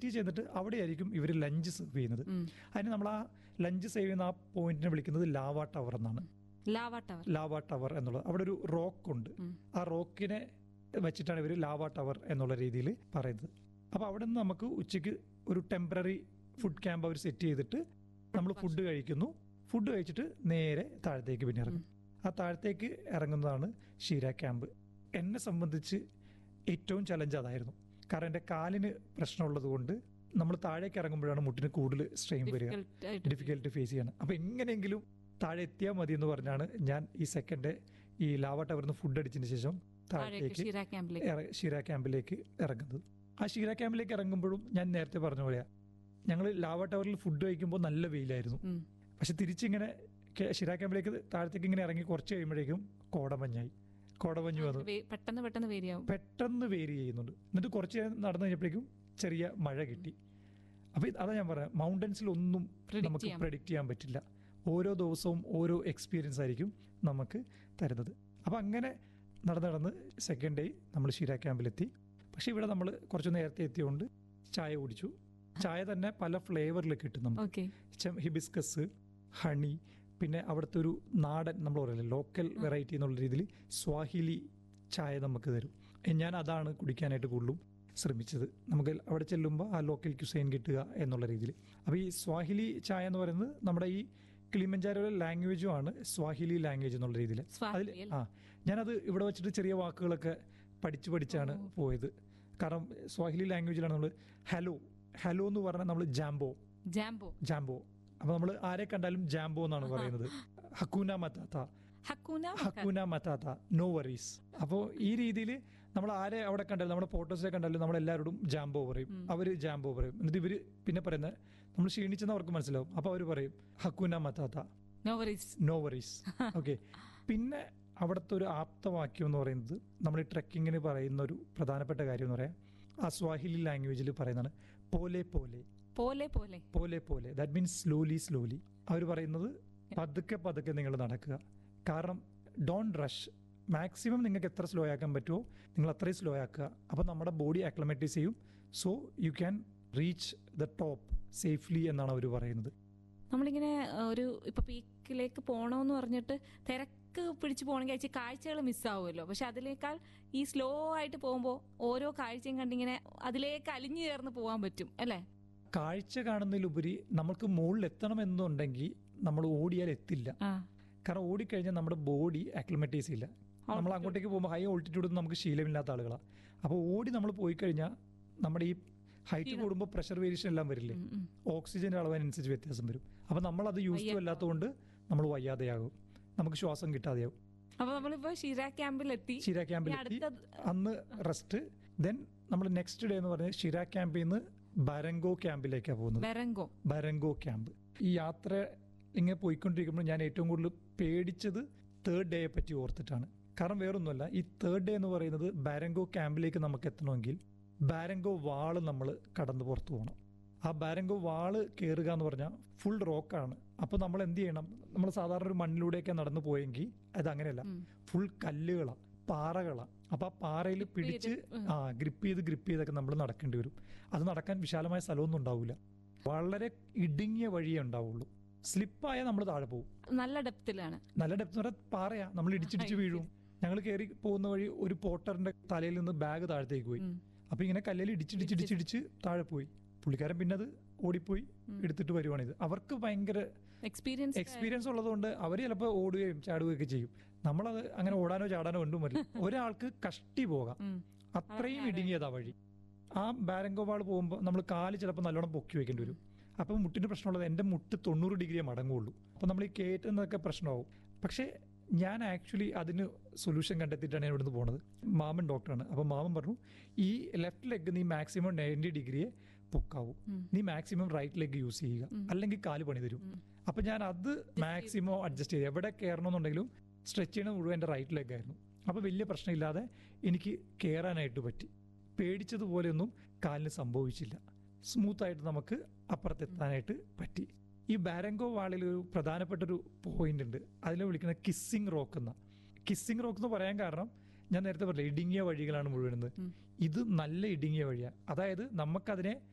Set ചെയ്തിട്ട് അവിടെയായിരിക്കും ഇവർ lunch serve ചെയ്യുന്നത് ഉം. അതിന് നമ്മൾ ആ ലഞ്ച് സേവ് ചെയ്യുന്ന ആ പോയിന്റിനെ വിളിക്കുന്നത് ലാവ ടവർ എന്നാണ് ലാവ ടവർ ലാവ ടവർ എന്നുള്ളത് അവിടെ ഒരു റോക്ക് ഉണ്ട് ഉം. ആ റോക്കിനെ വെച്ചിട്ടാണ് ഇവർ ലാവ ടവർ എന്നുള്ള രീതിയിൽ പറയുന്നത് അപ്പോൾ അവിടെ നിന്ന് നമുക്ക് ഉച്ചയ്ക്ക് ഒരു ടെമ്പററി ഫുഡ് ക്യാമ്പ് അവർ സെറ്റ് ചെയ്തിട്ട് നമ്മൾ ഫുഡ് കഴിക്കുന്നു ഫുഡ് കഴിച്ചിട്ട് നേരെ താഴത്തേക്ക് പിന്നെ ഇറങ്ങും ആ താഴത്തേക്ക് ഇറങ്ങുന്നതാണ് ഷീര ക്യാമ്പ് എന്നെ സംബന്ധിച്ച് ഏറ്റവും ചലഞ്ച് അതായിരുന്നു കാരണം എൻ്റെ കാലിന് പ്രശ്നമുള്ളത് കൊണ്ട് നമ്മൾ താഴേക്ക് ഇറങ്ങുമ്പോഴാണ് മുട്ടിന് കൂടുതൽ സ്ട്രെയിൻ വരിക Difficult ആയിട്ട് ഡിഫിക്കൽട്ട് ഫേസ് ചെയ്യണം അപ്പോൾ എങ്ങനെയെങ്കിലും താഴെ എത്തിയാൽ മതി എന്ന് പറഞ്ഞാണ് ഞാൻ ഈ സെക്കൻഡ് ഈ ലാവ ടവറിന്ന് ഫുഡ് അടിച്ചതിന് ശേഷം താഴേക്ക് താഴേക്ക് ഷീര ക്യാമ്പിലേക്ക് ഇറ- ഷീര ക്യാമ്പിലേക്ക് ഇറങ്ങുന്നത് ആ ഷീര ക്യാമ്പിലേക്ക് ഇറങ്ങുമ്പോഴും ഞാൻ നേരത്തെ പറഞ്ഞ പോലെയാ ഞങ്ങൾ ലാവ ടവറിൽ ഫുഡ് കഴിക്കുമ്പോൾ നല്ല വെയിലായിരുന്നു ഉം. പക്ഷെ തിരിച്ചിങ്ങനെ കെ- ഷിര ക്യാമ്പിലേക്ക് താഴത്തേക്ക് ഇങ്ങനെ ഇറങ്ങി കുറച്ച് കഴിയുമ്പോഴേക്കും കോടമഞ്ഞായി കോടമഞ്ഞ് വന്നു വേ- പെട്ടെന്ന് പെട്ടെന്ന് വേരിയാവും പെട്ടെന്ന് വേരി ചെയ്യുന്നുണ്ട് എന്നിട്ട് കുറച്ച് നേരം നടന്നു കഴിഞ്ഞപ്പോഴേക്കും ചെറിയ മഴ കിട്ടി അപ്പൊ ഇത് അതാ ഞാൻ പറയാം മൗണ്ടൻസിൽ ഒന്നും Predict നമുക്ക് ചെയ്യാൻ പ്രഡിക്റ്റ് ചെയ്യാൻ പറ്റില്ല ഓരോ ദിവസവും ഓരോ എക്സ്പീരിയൻസ് ആയിരിക്കും നമുക്ക് തരുന്നത് അപ്പൊ അങ്ങനെ നടന്ന് നടന്ന് സെക്കൻഡ് ഡേ നമ്മൾ ഷീര ക്യാമ്പിലെത്തി പക്ഷെ ഇവിടെ നമ്മൾ കുറച്ച് നേരത്തെ എത്തിയതുകൊണ്ട് ചായ കുടിച്ചു ചായ തന്നെ പല ഫ്ലേവറിൽ കിട്ടും നമുക്ക് ഓക്കെ ചെ- ഹിബിസ്കസ് ഹണി പിന്നെ അവിടുത്തെ ഒരു നാടൻ നമ്മൾ പറയില്ലേ ലോക്കൽ വെറൈറ്റി എന്നുള്ള രീതിയിൽ സ്വാഹിലി ചായ നമുക്ക് തരും എ, ഞാൻ അതാണ് കുടിക്കാനായിട്ട് കൂടുതലും ശ്രമിച്ചത് നമുക്ക് അവിടെ ചെല്ലുമ്പോൾ ആ ലോക്കൽ ക്യുസൈൻ കിട്ടുക എന്നുള്ള രീതിയിൽ അപ്പോൾ ഈ സ്വാഹിലി ചായ എന്ന് പറയുന്നത് നമ്മുടെ ഈ കിളിമഞ്ചാരോയിലെ ലാംഗ്വേജും ആണ് സ്വാഹിലി ലാംഗ്വേജ് എന്നുള്ള രീതിയിൽ അതിൽ സ്വാഹിലി അല്ലേ? ആ ഞാനത് ഇവിടെ വെച്ചിട്ട് ചെറിയ വാക്കുകളൊക്കെ പഠിച്ച് പഠിച്ചാണ് പോയത് കാരണം സ്വാഹിലി ലാംഗ്വേജിലാണ് നമ്മൾ ഹലോ ഹലോ എന്ന് പറഞ്ഞാൽ നമ്മൾ ജാംബോ ജാംബോ ജാംബോ അപ്പൊ നമ്മൾ ആരെ കണ്ടാലും ജാംബോ എന്നാണ് പറയുന്നത് ഹക്കൂന മത്താത്ത ഹക്കൂന ഹക്കൂന മത്താത്ത നോ വറീസ് അപ്പോൾ ഈ രീതിയിൽ നമ്മൾ ആരെ അവിടെ കണ്ടാലും നമ്മുടെ ഫോട്ടോസിലെ കണ്ടാലും നമ്മൾ എല്ലാവരോടും ജാംബോ പറയും അവര് ജാംബോ പറയും എന്നിട്ട് ഇവര് പിന്നെ പറയുന്നത് നമ്മൾ ക്ഷീണിച്ചെന്ന് അവർക്ക് മനസ്സിലാവും അപ്പൊ അവർ പറയും hakuna matata no worries no worries okay പിന്നെ അവിടുത്തെ ഒരു ആപ്തവാക്യം എന്ന് പറയുന്നത് നമ്മൾ ഈ ട്രെക്കിങ്ങിന് പറയുന്ന ഒരു പ്രധാനപ്പെട്ട കാര്യം എന്ന് പറയാം ആ സ്വാഹിലി ലാംഗ്വേജിൽ പറയുന്നതാണ് പോലെ പോലെ പോലെ പോലെ പോലെ പോലെ ദാറ്റ് മീൻസ് സ്ലോലി സ്ലോലി അവർ പറയുന്നത് പതുക്കെ പതുക്കെ നിങ്ങൾ നടക്കുക കാരണം ഡോൺ റഷ് മാക്സിമം നിങ്ങൾക്ക് എത്ര സ്ലോ ആക്കാൻ പറ്റുമോ നിങ്ങൾ അത്രയും സ്ലോ ആക്കുക അപ്പോൾ നമ്മുടെ ബോഡി അക്ലമറ്റൈസ് ചെയ്യും so you can reach the top safely എന്നാണ് അവർ പറയുന്നത് നമ്മളിങ്ങനെ ആ, ഒരു ഇപ്പൊ പീക്കിലേക്ക് പോണോന്ന് പറഞ്ഞിട്ട് തിരക്ക് പിടിച്ചു പോകണമെങ്കിൽ അയച്ച് കാഴ്ചകൾ മിസ്സാവുമല്ലോ പക്ഷെ അതിനേക്കാൾ ഈ സ്ലോ ആയിട്ട് പോകുമ്പോൾ ഓരോ കാഴ്ചയും കണ്ടിങ്ങനെ അതിലേക്ക് അലിഞ്ഞു ചേർന്ന് പോകാൻ പറ്റും അല്ലേ കാഴ്ച കാണുന്നതിലുപരി നമ്മൾക്ക് മുകളിൽ എത്തണമെന്നുണ്ടെങ്കിൽ നമ്മൾ ഓടിയാൽ എത്തില്ല ആ കാരണം ഓടിക്കഴിഞ്ഞാൽ നമ്മുടെ ബോഡി അക്ലിമറ്റൈസ് ചെയ്യില്ല നമ്മൾ അങ്ങോട്ടേക്ക് പോകുമ്പോൾ ഹൈ ഓൾട്ടിറ്റ്യൂഡ് നമുക്ക് ശീലമില്ലാത്ത ആളുകളാണ് അപ്പോൾ ഓടി നമ്മൾ പോയി കഴിഞ്ഞാൽ നമ്മുടെ ഈ ഹൈറ്റ് കൂടുമ്പോൾ പ്രഷർ വേരിയേഷൻ എല്ലാം വരില്ലേ ഉം, ഉം. ഓക്സിജന്റെ അളവിനനുസരിച്ച് വ്യത്യാസം വരും അപ്പോൾ നമ്മൾ അത് യൂസ് ടു അല്ലാത്തതുകൊണ്ട് നമ്മൾ വയ്യാതെയാകും നമുക്ക് ശ്വാസം കിട്ടാതെയാകും അപ്പൊ നമ്മളിപ്പോ ഷിര ക്യാമ്പിലെത്തി ഷിര ക്യാമ്പിലെത്തി അടുത്തത് അന്ന് റെസ്റ്റ് ദെൻ നമ്മൾ നെക്സ്റ്റ് ഡേ എന്ന് പറഞ്ഞാൽ ഷിര ക്യാമ്പിൽ നിന്ന് ബരങ്കോ ക്യാമ്പിലേക്കാണ് പോകുന്നത് ബെറങ്കോ ബരങ്കോ ക്യാമ്പ് ഈ യാത്ര ഇങ്ങനെ പോയിക്കൊണ്ടിരിക്കുമ്പോൾ ഞാൻ ഏറ്റവും കൂടുതൽ പേടിച്ചത് തേർഡ് ഡേയെ പറ്റി ഓർത്തിട്ടാണ് കാരണം വേറൊന്നുമല്ല ഈ തേർഡ് ഡേ എന്ന് പറയുന്നത് ബാരങ്കോ ക്യാമ്പിലേക്ക് നമുക്ക് എത്തണമെങ്കിൽ ബാരങ്കോ വാള് നമ്മൾ കടന്ന് പുറത്തു പോകണം ആ ബാരങ്കോ വാള് കയറുക എന്ന് പറഞ്ഞാൽ ഫുൾ റോക്കാണ് അപ്പോൾ നമ്മൾ എന്ത് ചെയ്യണം നമ്മൾ സാധാരണ ഒരു മണ്ണിലൂടെയൊക്കെ നടന്നു പോയെങ്കിൽ അത് അങ്ങനെയല്ല ഫുൾ കല്ലുകളാണ് പാറകളാണ് അപ്പൊ ആ പാറയിൽ പിടിച്ച് ആ ഗ്രിപ്പ് ചെയ്ത് ഗ്രിപ്പ് ചെയ്തൊക്കെ നമ്മൾ നടക്കേണ്ടി വരും അത് നടക്കാൻ വിശാലമായ സ്ഥലമൊന്നും ഉണ്ടാവില്ല വളരെ ഇടുങ്ങിയ വഴിയേ ഉണ്ടാവുള്ളൂ സ്ലിപ്പായാൽ നമ്മൾ താഴെ പോകും നല്ല ഡെപ്തിലാണ് നല്ല ഡെപ്ത് എന്ന് പറഞ്ഞാൽ പാറയാ നമ്മൾ ഇടിച്ചിടിച്ച് വീഴും ഞങ്ങൾ കയറി പോകുന്ന വഴി ഒരു പോട്ടറിന്റെ തലയിൽ നിന്ന് ബാഗ് താഴത്തേക്ക് പോയി ഉം. അപ്പൊ ഇങ്ങനെ കല്ലിൽ ഇടിച്ചിടിച്ചിടിച്ചിടിച്ച് താഴെ പോയി പുള്ളിക്കാരൻ പിന്നെ അത് ഓടിപ്പോയി എടുത്തിട്ട് വരുവാണിത് അവർക്ക് ഭയങ്കര എക്സ്പീരിയൻസ് എക്സ്പീരിയൻസ് ഉള്ളതുകൊണ്ട് അവർ ചിലപ്പോൾ ഓടുകയും ചാടുകയൊക്കെ ചെയ്യും നമ്മളത് അങ്ങനെ ഓടാനോ ചാടാനോ ഒന്നും പറ്റില്ല ഒരാൾക്ക് കഷ്ടി പോകാം അത്രയും ഇടുങ്ങിയതാ വഴി ആ ബാരങ്കോവാൾ പോകുമ്പോൾ നമ്മൾ കാല് ചിലപ്പോൾ നല്ലോണം പൊക്കി വെക്കേണ്ടി വരും അപ്പം മുട്ടിന് പ്രശ്നമുള്ളത് എൻ്റെ മുട്ട് തൊണ്ണൂറ് ഡിഗ്രിയെ മടങ്ങുള്ളൂ അപ്പം നമ്മൾ ഈ കയറ്റുന്നതൊക്കെ പ്രശ്നമാവും പക്ഷേ ഞാൻ ആക്ച്വലി അതിന് സൊല്യൂഷൻ കണ്ടെത്തിയിട്ടാണ് ഞാൻ ഇവിടുന്ന് പോണത് മാമൻ ഡോക്ടറാണ് അപ്പം മാമൻ പറഞ്ഞു ഈ ലെഫ്റ്റ് ലെഗ് നീ മാക്സിമം നയൻറ്റി ഡിഗ്രിയെ പൊക്കാവൂ നീ മാക്സിമം റൈറ്റ് ലെഗ് യൂസ് ചെയ്യുക അല്ലെങ്കിൽ കാല് പണി തരും അപ്പൊ ഞാൻ അത് മാക്സിമം അഡ്ജസ്റ്റ് ചെയ്ത് എവിടെ കയറണമെന്നുണ്ടെങ്കിലും സ്ട്രെച്ച് ചെയ്യണത് മുഴുവൻ എൻ്റെ റൈറ്റ് ലെഗ് ആയിരുന്നു അപ്പൊ വലിയ പ്രശ്നമില്ലാതെ എനിക്ക് കയറാനായിട്ട് പറ്റി പേടിച്ചതുപോലെയൊന്നും കാലിന് സംഭവിച്ചില്ല സ്മൂത്ത് ആയിട്ട് നമുക്ക് അപ്പുറത്തെത്താനായിട്ട് പറ്റി ഈ ബാരങ്കോ വാളിൽ ഒരു പ്രധാനപ്പെട്ട ഒരു പോയിന്റ് ഉണ്ട് അതിനെ വിളിക്കുന്ന കിസ്സിംഗ് റോക്ക് എന്ന കിസ്സിംഗ് റോക്ക് എന്ന് പറയാൻ കാരണം ഞാൻ നേരത്തെ പറഞ്ഞില്ല ഇടുങ്ങിയ വഴികളാണ് മുഴുവൻ ഇത് നല്ല ഇടുങ്ങിയ വഴിയാണ് അതായത് നമുക്കതിനെ